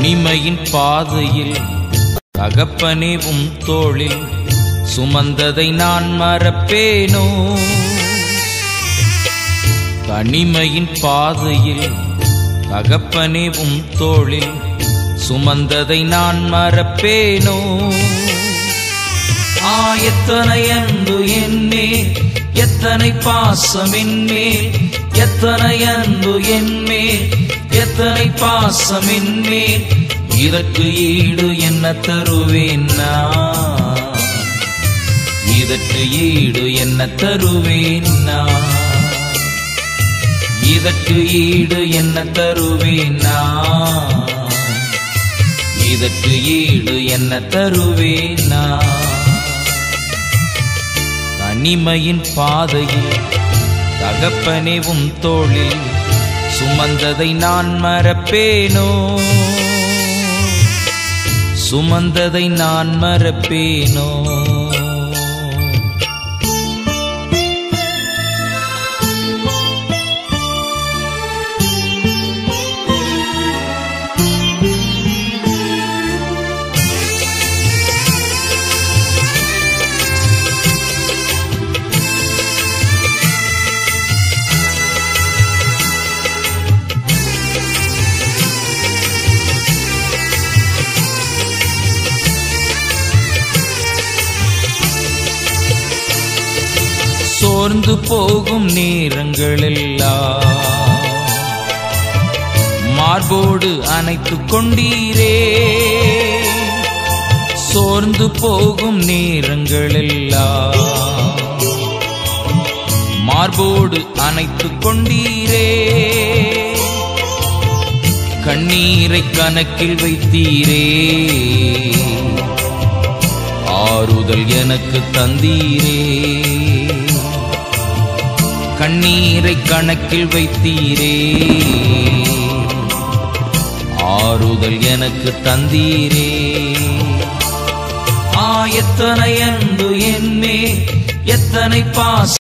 தனிமையின் பாதையில் தகப்பனே உம் தோளில் சுமந்ததை நான் மறப்பேனோ தனிமையின் பாதையில் தகப்பனே உம் தோளில் சுமந்ததை நான் மறப்பேனோ ஆ எத்தனை அன்பு என்னே எத்தனை பாசம் என்னே எத்தனை அன்பு என்னே எத்தனை பாசம் என்னே இதற்கு ஈடு என்ன தருவேன் நான் இதற்கு ஈடு என்ன தருவேன் நான் இதற்கு ஈடு என்ன தருவேன் நான் இதற்கு ஈடு என்ன தருவேன் நான் தனிமையின் பாதையில் தகப்பனே உம் தோளில் சுமந்ததை நான் மறப்பேனோ சுமந்ததை நான் மறப்பேனோ சோர்ந்து போகும் நேரங்களெல்லாம் மார்போடு அணைத்துக் கொண்டீரே சோர்ந்து போகும் நேரங்களெல்லாம் மார்போடு அணைத்துக் கொண்டீரே கண்ணீரை கணக்கில் வைத்தீரே ஆறுதல் எனக்கு தந்தீரே கண்ணீரை கணக்கில் வைத்தீரே ஆறுதல் எனக்கு தந்தீரே ஆ எத்தனை அன்பு என்னே எத்தனை பாச